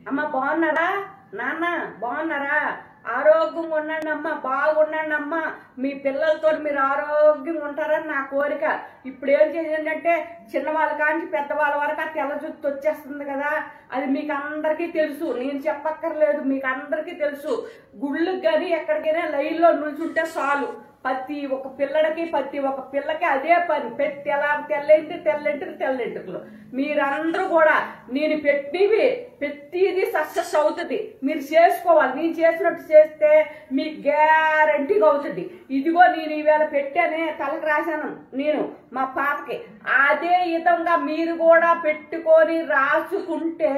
అమ్మ బాగున్నారా నాన్న బాగున్నారా ఆరోగ్యంగా ఉండండి అమ్మ బాగుండండి అమ్మ మీ పిల్లలతో మీరు ఆరోగ్యంగా ఉంటారని నా కోరిక ఇప్పుడు ఏం చేసిందంటే చిన్నవాళ్ళ కాంచి పెద్దవాళ్ళ వరకు ఆ తెల్ల జుత్తు వచ్చేస్తుంది కదా అది మీకు అందరికీ తెలుసు నేను చెప్పక్కర్లేదు మీకు అందరికీ తెలుసు గుళ్ళకి కానీ ఎక్కడికైనా లైన్లో నిల్చుంటే చాలు ప్రతి ఒక పిల్లడికి ప్రతి ఒక పిల్లకి అదే పని పెట్టి ఎలా తెల్లంటి తెల్లంటి తెల్లంటికలు మీరందరూ కూడా నేను పెట్టివి ప్రతిది సక్సెస్ అవుతుంది మీరు చేసుకోవాలి నేను చేసినట్టు చేస్తే మీకు గ్యారంటీగా అవుతుంది ఇదిగో నేను ఈవేళ పెట్టానే తలకు రాశాను నేను మా పాపకి అదే విధంగా మీరు కూడా పెట్టుకొని రాసుకుంటే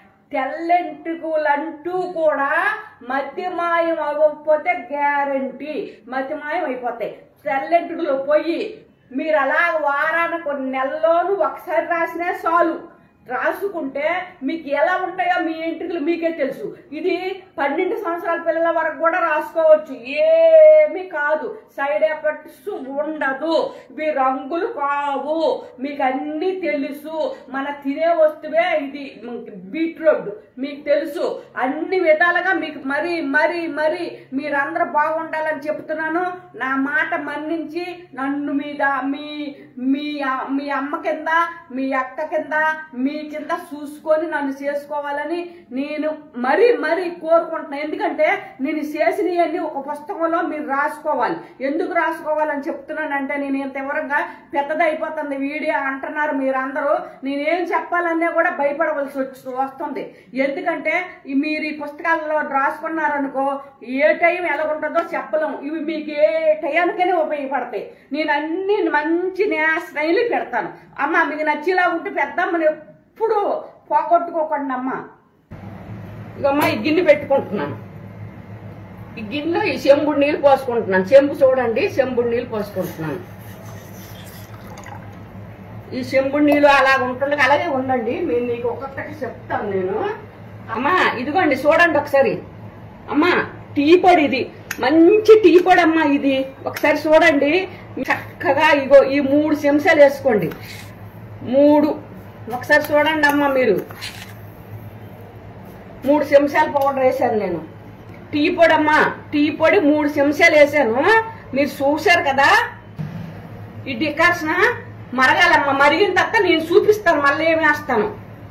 తెల్లెంటుకులంటూ కూడా మధ్యమాయం అవ్వకపోతే గ్యారంటీ మధ్యమాయం అయిపోతాయి తెల్లెంటుకులు పోయి మీరు అలా వారానికి కొన్ని నెలలోనూ ఒకసారి రాసినా చాలు రాసుకుంటే మీకు ఎలా ఉంటాయో మీ ఇంటికి మీకే తెలుసు ఇది పన్నెండు సంవత్సరాల పిల్లల వరకు కూడా రాసుకోవచ్చు ఏమీ కాదు సైడ్ ఎఫెక్ట్స్ ఉండదు ఇవి రంగులు కావు మీకు అన్నీ తెలుసు మన తినే వస్తువే ఇది బీట్రూట్ మీకు తెలుసు అన్ని విధాలుగా మీకు మరి మరి మరి మీరందరూ బాగుండాలని చెప్తున్నాను నా మాట మన్నించి నన్ను మీద మీ మీ మీ అమ్మ కింద మీ అక్క కింద మీ కింద చూసుకొని నన్ను చేసుకోవాలని నేను మరీ మరీ కోరుకుంటున్నాను ఎందుకంటే నేను చేసినవన్నీ ఒక పుస్తకంలో మీరు రాసుకోవాలి ఎందుకు రాసుకోవాలని చెప్తున్నానంటే నేను ఇంత వివరంగా పెద్దదైపోతుంది వీడియో అంటున్నారు మీరందరూ నేనేం చెప్పాలన్నా కూడా భయపడవలసి వచ్చి వస్తుంది ఎందుకంటే ఈ మీరు ఈ పుస్తకాలలో రాసుకున్నారనుకో ఏ టైం ఎలాగుంటుందో చెప్పలేము ఇవి మీకు ఏ టయానికైనా ఉపయోగపడతాయి నేను అన్ని మంచి నేషనైలు పెడతాను అమ్మ మీకు నచ్చేలా ఉంటే పెద్దమ్మని ఎప్పుడు పోగొట్టుకోకండి అమ్మ ఇగమ్మా ఈ గిన్నె పెట్టుకుంటున్నాను ఈ గిన్నెలో ఈ చెంబుడు నీళ్ళు పోసుకుంటున్నాను చెంబు చూడండి చెంబుడు నీళ్ళు పోసుకుంటున్నాను ఈ చెంబుడు నీళ్ళు అలా ఉంటుండగా అలాగే ఉండండి మీరు నీకు ఒక్కొక్కటి చెప్తాను నేను అమ్మా ఇదిగోండి చూడండి ఒకసారి అమ్మా టీ పొడి ఇది మంచి టీ పొడి అమ్మా ఇది ఒకసారి చూడండి చక్కగా ఇగో ఈ మూడు చెంచాలు వేసుకోండి మూడు ఒకసారి చూడండి అమ్మా మీరు మూడు చెంచాల పౌడర్ వేసాను నేను టీ పొడి అమ్మా టీ పొడి మూడు చెంచాలు వేసాను మీరు చూశారు కదా ఈ డికాషన్ మరగాలమ్మా మరిగిన తర్వాత నేను చూపిస్తాను మళ్ళీ ఏమి వేస్తాను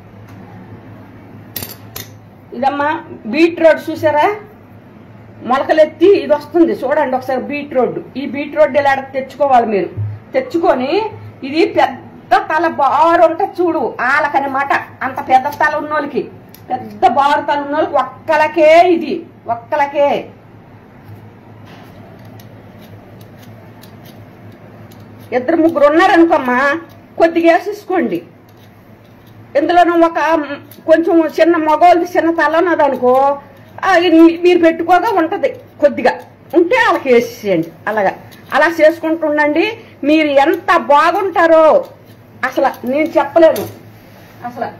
ఇదమ్మా బీట్రూట్ చూసారా మొలకలెత్తి ఇది వస్తుంది చూడండి ఒకసారి బీట్రూట్ ఈ బీట్రూట్ ఇలా తెచ్చుకోవాలి మీరు తెచ్చుకొని ఇది పెద్ద తల బారు ఉంటుంది చూడు ఆలకనమాట అంత పెద్ద తల ఉన్నోళ్ళకి పెద్ద బారు తల ఉన్నోళ్ళకి ఒక్కలకే ఇది ఒక్కలకే ఇద్దరు ముగ్గురు ఉన్నారనుకోమ్మా కొద్దిగా వేసేసుకోండి ఇందులోనూ ఒక మ్, కొంచెం చిన్న మగవాళ్ళది చిన్న తల ఉన్నదనుకో ఆ, ఇది మీరు పెట్టుకోగా ఉంటది కొద్దిగా ఉంటే వాళ్ళకి వేసేయండి అలాగా అలా చేసుకుంటూ ఉండండి మీరు ఎంత బాగుంటారో అసలు నేను చెప్పలేను అసలు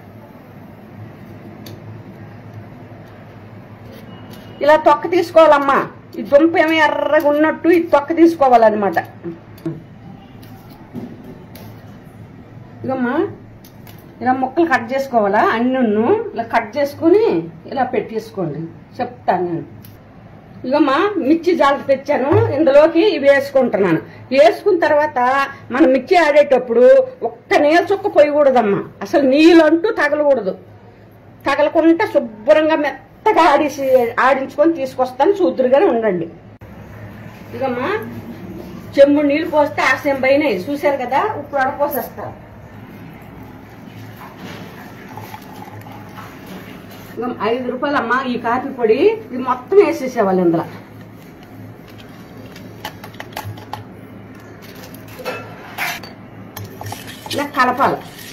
ఇలా తొక్క తీసుకోవాలమ్మా ఈ దుంప ఏమి ఎర్రగా ఉన్నట్టు ఈ తొక్క తీసుకోవాలన్నమాట ఇదమ్మా ఇలా ముక్కలు కట్ చేసుకోవాలా అన్నును ఇలా కట్ చేసుకుని ఇలా పెట్టేసుకోండి చెప్తాను నేను ఇగమ్మా మిర్చి జాలకు తెచ్చాను ఇందులోకి ఇవి వేసుకుంటున్నాను వేసుకున్న తర్వాత మనం మిర్చి ఆడేటప్పుడు ఒక్క నీళ్ళ చుక్క పోయకూడదమ్మా అసలు నీళ్ళు అంటూ తగలకూడదు తగలకుండా శుభ్రంగా మెత్తగా ఆడిసి ఆడించుకొని తీసుకొస్తాను చూదురుగానే ఉండండి ఇగమ్మా చెంబు నీళ్ళు పోస్తే ఆశయం పైన చూశారు కదా ఇప్పుడు అడపోసేస్తారు ఇగో ఐదు రూపాయలమ్మా ఈ కాఫీ పొడి ఇది మొత్తం వేసేసేవాళ్ళు ఇందులో ఇలా కలపాలి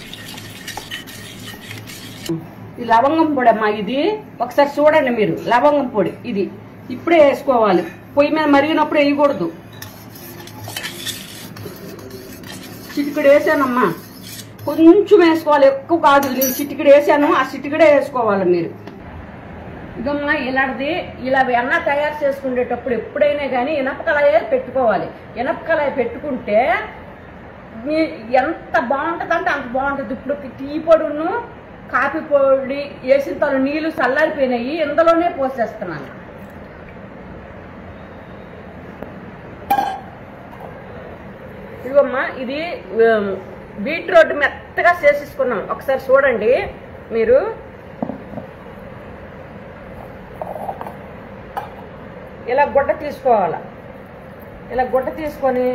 ఈ లవంగం పొడి అమ్మా ఇది ఒకసారి చూడండి మీరు లవంగం పొడి ఇది ఇప్పుడే వేసుకోవాలి పొయ్యి మీద మరిగినప్పుడు వేయకూడదు చిటికెడు వేసానమ్మా కొంచెం వేసుకోవాలి ఎక్కువ కాదు నేను చిటికెడు వేసాను ఆ చిటికెడే వేసుకోవాలి మీరు ఇదమ్మా ఇలాంటిది ఇలా వెన్న తయారు చేసుకునేటప్పుడు ఎప్పుడైనా కానీ ఇనపకలాయ పెట్టుకోవాలి ఇనపకలాయ పెట్టుకుంటే మీ ఎంత బాగుంటుంది అంటే అంత బాగుంటుంది ఇప్పుడు టీ పొడును కాఫీ పొడి వేసిన తర్వాత నీళ్లు చల్లారిపోయినాయి ఇందులోనే పోసేస్తున్నాను ఇదిగోమ్మా ఇది ఉమ్, బీట్రూట్ మెత్తగా చేసేసుకున్నాం ఒకసారి చూడండి మీరు ఇలా గుడ్డ తీసుకోవాలి ఇలా గుడ్డ తీసుకొని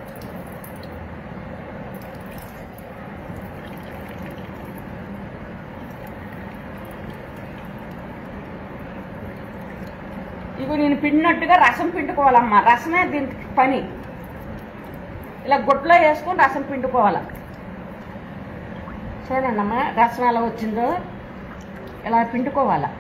ఇవి నేను పిండినట్టుగా రసం పిండుకోవాలమ్మా రసమే దీనికి పని ఇలా గుడ్డలో వేసుకొని రసం పిండుకోవాలి సరేనమ్మా రసం ఎలా వచ్చిందో ఇలా పిండుకోవాలి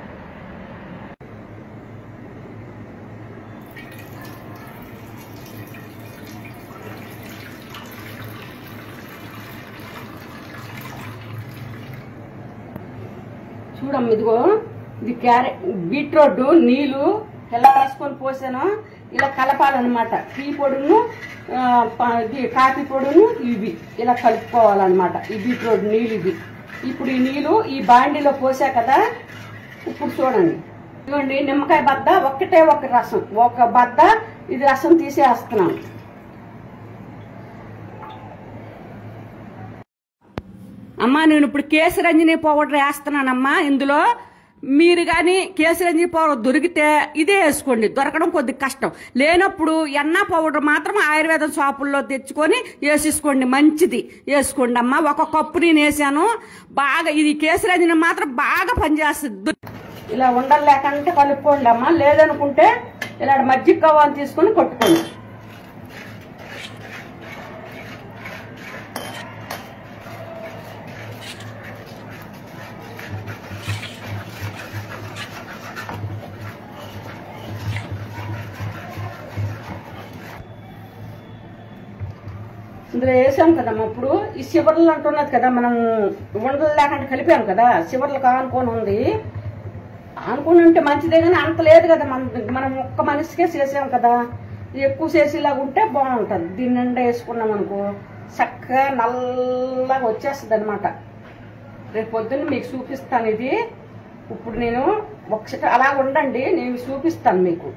చూడమ్మ ఇదిగో ఇది క్యారెట్ బీట్రూట్ నీళ్ళు ఎలా వేసుకొని పోసాను ఇలా కలపాలన్నమాట టీ పొడును ఆ, ప- ఇది కాఫీ పొడును ఇవి ఇలా కలుపుకోవాలన్నమాట ఈ బీట్రూట్ నీళ్ళు ఇది ఇప్పుడు ఈ నీళ్ళు ఈ బాండీలో పోసా కదా ఇప్పుడు చూడండి ఇదిగోండి నిమ్మకాయ బద్ద ఒక్కటే ఒక రసం ఒక బద్ద ఇది రసం తీసేస్తున్నాం అమ్మా నేను ఇప్పుడు కేసరంజని పౌడర్ వేస్తున్నానమ్మా ఇందులో మీరు కానీ కేసరంజని పౌడర్ దొరికితే ఇదే వేసుకోండి దొరకడం కొద్ది కష్టం లేనప్పుడు ఎన్న పౌడర్ మాత్రం ఆయుర్వేదం షాపుల్లో తెచ్చుకొని వేసేసుకోండి మంచిది వేసుకోండి అమ్మా ఒక కప్పు నేను వేసాను బాగా ఇది కేసరంజని మాత్రం బాగా పనిచేస్తుంది ఇలా ఉండలు లేకంటే కలుపుకోండి అమ్మా లేదనుకుంటే ఇలా మజ్జిగ కవ్వాన్ని తీసుకొని కొట్టుకోండి ఇందులో వేసాం కదమ్మా ఇప్పుడు ఈ చివర్లు అంటున్నది కదా మనం ఉండలు లేకుండా కలిపాం కదా చివర్లు కానుకొని ఉంది అనుకుని ఉంటే మంచిదే కానీ అంత లేదు కదా మన మనం ఒక్క మనిషికే చేసాం కదా ఇది ఎక్కువ చేసేలాగా ఉంటే బాగుంటుంది దీని నిండా వేసుకున్నాం అనుకో చక్కగా నల్లగా వచ్చేస్తుంది అనమాట రేపు పొద్దున్న మీకు చూపిస్తాను ఇది ఇప్పుడు నేను ఒకసారి అలా ఉండండి నేను చూపిస్తాను మీకు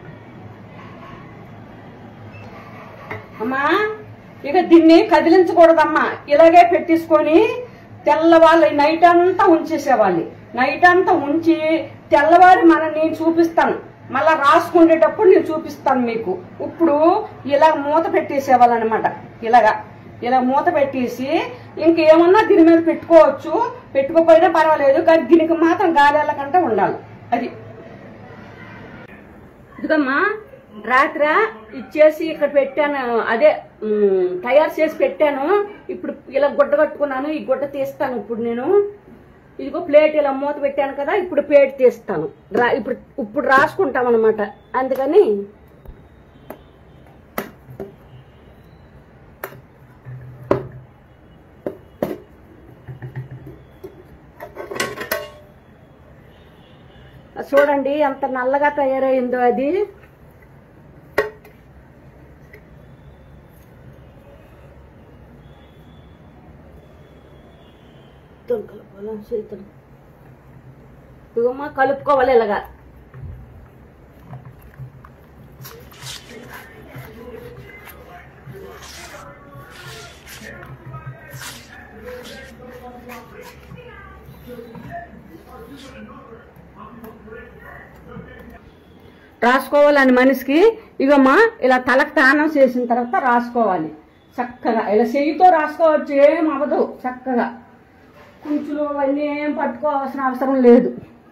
అమ్మా ఇక దీన్ని కదిలించకూడదమ్మా ఇలాగే పెట్టేసుకొని తెల్లవాళ్ళు నైట్ అంతా ఉంచేసేవాళ్ళు నైట్ అంతా ఉంచి తెల్లవారి మనం నేను చూపిస్తాను మళ్ళా రాసుకునేటప్పుడు నేను చూపిస్తాను మీకు ఇప్పుడు ఇలా మూత పెట్టేసేవాళ్ళు అనమాట ఇలాగా ఇలా మూత పెట్టేసి ఇంకేమన్నా దీని మీద పెట్టుకోవచ్చు పెట్టుకోపోయినా పర్వాలేదు కానీ దీనికి మాత్రం గాలి వెళ్ళకుండా ఉండాలి అది ఇదిగమ్మా రాత్ర ఇచ్చేసి ఇక్కడ పెట్టాను అదే ఉమ్, తయారు చేసి పెట్టాను ఇప్పుడు ఇలా గుడ్డ కట్టుకున్నాను ఈ గుడ్డ తీస్తాను ఇప్పుడు నేను ఇదిగో ప్లేట్ ఇలా మూత పెట్టాను కదా ఇప్పుడు ప్లేట్ తీస్తాను రా ఇప్పుడు ఇప్పుడు రాసుకుంటాం అనమాట అందుకని చూడండి ఎంత నల్లగా తయారైందో అది కలుపుకోవాలి చేతులు ఇదిగోమ్మా కలుపుకోవాలి ఇలాగా రాసుకోవాలని మనిషికి ఇగమ్మా ఇలా తలకు తానం చేసిన తర్వాత రాసుకోవాలి చక్కగా ఇలా చెయ్యితో రాసుకోవచ్చు ఏం అవ్వదు చక్కగా కుంచులు అవన్నీ ఏం పట్టుకోవాల్సిన అవసరం లేదు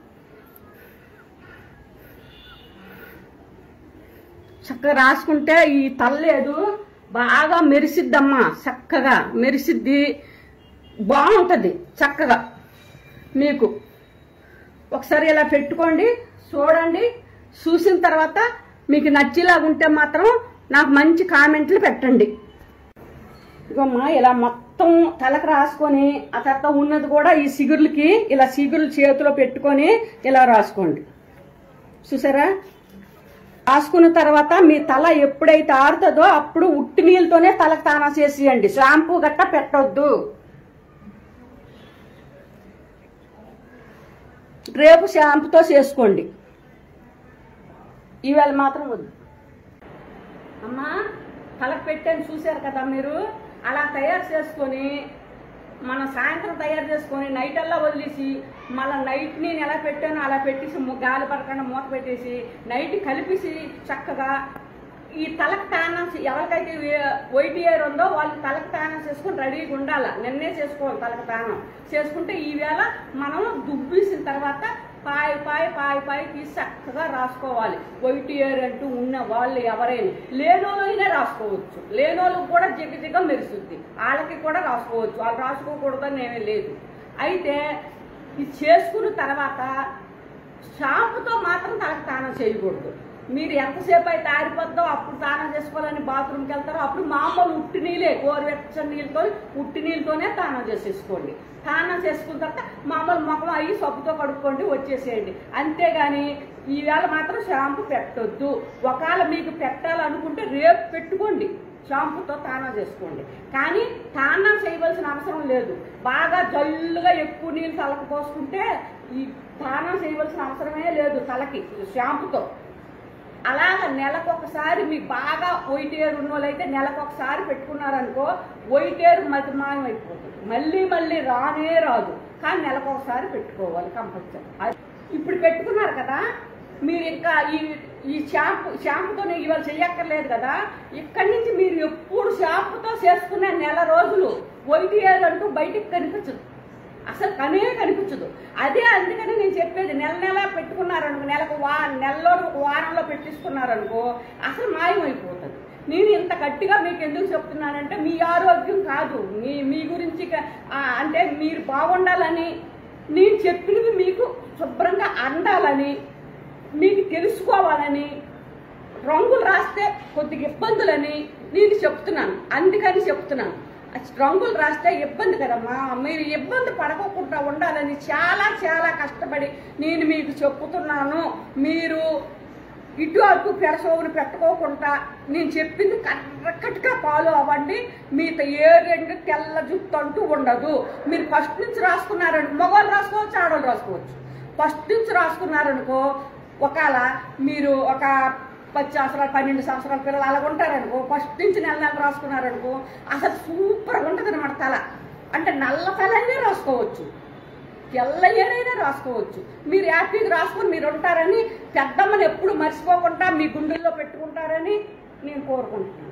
చక్కగా రాసుకుంటే ఈ తల్లేదు బాగా మెరిసిద్దమ్మా చక్కగా మెరిసిద్ది బాగుంటుంది చక్కగా మీకు ఒకసారి ఇలా పెట్టుకోండి చూడండి చూసిన తర్వాత మీకు నచ్చేలాగా ఉంటే మాత్రం నాకు మంచి కామెంట్లు పెట్టండి ఇగమ్మా ఇలా మొత్తం తలకు రాసుకొని ఆ తర్వాత ఉన్నది కూడా ఈ సిగుర్లకి ఇలా సిగుర్లు చేతిలో పెట్టుకొని ఇలా రాసుకోండి చూసారా రాసుకున్న తర్వాత మీ తల ఎప్పుడైతే ఆరుతుందో అప్పుడు ఉట్టి నీళ్ళతోనే తలకు తానం చేసేయండి షాంపూ గట్ట పెట్టొద్దు రేపు షాంపుతో చేసుకోండి ఈవేళ మాత్రం వద్దు అమ్మా తలకు పెట్టాను చూశారు కదా మీరు అలా తయారు చేసుకొని మనం సాయంత్రం తయారు చేసుకొని నైట్ అల్లా వదిలేసి మళ్ళీ నైట్ నేను ఎలా పెట్టానో అలా పెట్టేసి ము- గాలి పడకుండా మూత పెట్టేసి నైట్ కలిపేసి చక్కగా ఈ తలకు తానం చే- ఎవరికైతే వే- వైట్ ఇయర్ ఉందో వాళ్ళు తలకు తానం చేసుకొని రెడీగా ఉండాలి నిన్నే చేసుకోవాలి తలకు తానం చేసుకుంటే ఈవేళ మనం దుబ్బేసిన తర్వాత పాయి పాయి పాయి పాయి తీసి చక్కగా రాసుకోవాలి వైట్ ఇయర్ అంటూ ఉన్న వాళ్ళు ఎవరైనా లేనోళ్ళైనా రాసుకోవచ్చు లేనోళ్ళకి కూడా జిగ జిగ మెరుస్తుంది వాళ్ళకి కూడా రాసుకోవచ్చు వాళ్ళు రాసుకోకూడదని ఏమీ లేదు అయితే ఇది చేసుకున్న తర్వాత షాంపుతో మాత్రం తలకు స్నానం చేయకూడదు మీరు ఎంతసేపు అయితే ఆరిపోద్దో అప్పుడు స్నానం చేసుకోవాలని బాత్రూమ్కి వెళ్తారో అప్పుడు మామూలు ఉట్టి నీళ్ళే గోరువెచ్చని నీళ్ళతో ఉట్టి నీళ్ళతోనే స్నానం చేసేసుకోండి స్నానం చేసుకున్న తర్వాత మామూలు ముఖం అయ్యి సబ్బుతో కడుక్కోండి వచ్చేసేయండి అంతేగాని ఈవేళ మాత్రం షాంపూ పెట్టొద్దు ఒకవేళ మీకు పెట్టాలనుకుంటే రేపు పెట్టుకోండి షాంపూతో స్నానం చేసుకోండి కానీ స్నానం చేయవలసిన అవసరం లేదు బాగా జల్లుగా ఎక్కువ నీళ్ళు తలకు పోసుకుంటే ఈ స్నానం చేయవలసిన అవసరమే లేదు తలకి షాంపూతో అలాగ నెలకొకసారి మీకు బాగా వైటేరు ఉన్న వాళ్ళైతే నెలకొకసారి పెట్టుకున్నారనుకో వైటేరు మతి మాయం అయిపోతుంది మళ్ళీ మళ్ళీ రానే రాదు కానీ నెలకొకసారి పెట్టుకోవాలి కంపల్సరీ అది- ఇప్పుడు పెట్టుకున్నారు కదా మీరు ఇంకా ఈ ఈ షాంపూ షాంపూతో ఇవాళ చెయ్యక్కర్లేదు కదా ఇక్కడి నుంచి మీరు ఎప్పుడు షాంపూతో చేసుకునే నెల రోజులు వైట్ హెయిర్ అంటూ బయటికి కనిపించదు అసలు కనే కనిపించదు అదే అందుకని నేను చెప్పేది నెల నెల పెట్టుకున్నారనుకో నెలకు వా నెలలో ఒక వారంలో పెట్టించుకున్నారనుకో అసలు మాయమైపోతుంది నేను ఇంత గట్టిగా మీకు ఎందుకు చెప్తున్నానంటే మీ ఆరోగ్యం కాదు మీ మీ గురించి క- ఆ, అంటే మీరు బాగుండాలని నేను చెప్పినవి మీకు శుభ్రంగా అందాలని మీకు తెలుసుకోవాలని రంగులు రాస్తే కొద్దిగా ఇబ్బందులని నేను చెప్తున్నాను అందుకని చెప్తున్నాను అసలు రంగులు రాస్తే ఇబ్బంది కదమ్మా మీరు ఇబ్బంది పడకోకుండా ఉండాలని చాలా చాలా కష్టపడి నేను మీకు చెప్పుతున్నాను మీరు ఇటు అటు పెరసోగులు పెట్టుకోకుండా నేను చెప్పింది కరెక్ట్గా ఫాలో అవ్వండి మీతో ఏ రెండు తెల్ల జుట్టు అంటూ ఉండదు మీరు ఫస్ట్ నుంచి రాసుకున్నారనుకో మగవాళ్ళు రాసుకోవచ్చు ఆడవాళ్ళు రాసుకోవచ్చు ఫస్ట్ నుంచి రాసుకున్నారనుకో ఒకవేళ మీరు ఒక పది సంవత్సరాలు పన్నెండు సంవత్సరాల పిల్లలు అలా ఉంటారనుకో ఫస్ట్ నుంచి నెల నెల రాసుకున్నారనుకో అసలు సూపర్గా ఉంటుంది అనమాట తల అంటే నల్ల తల అయినా రాసుకోవచ్చు తెల్ల ఏదైనా రాసుకోవచ్చు మీరు హ్యాపీగా రాసుకొని మీరు ఉంటారని పెద్దమ్మని ఎప్పుడు మర్చిపోకుండా మీ గుండెల్లో పెట్టుకుంటారని నేను కోరుకుంటున్నాను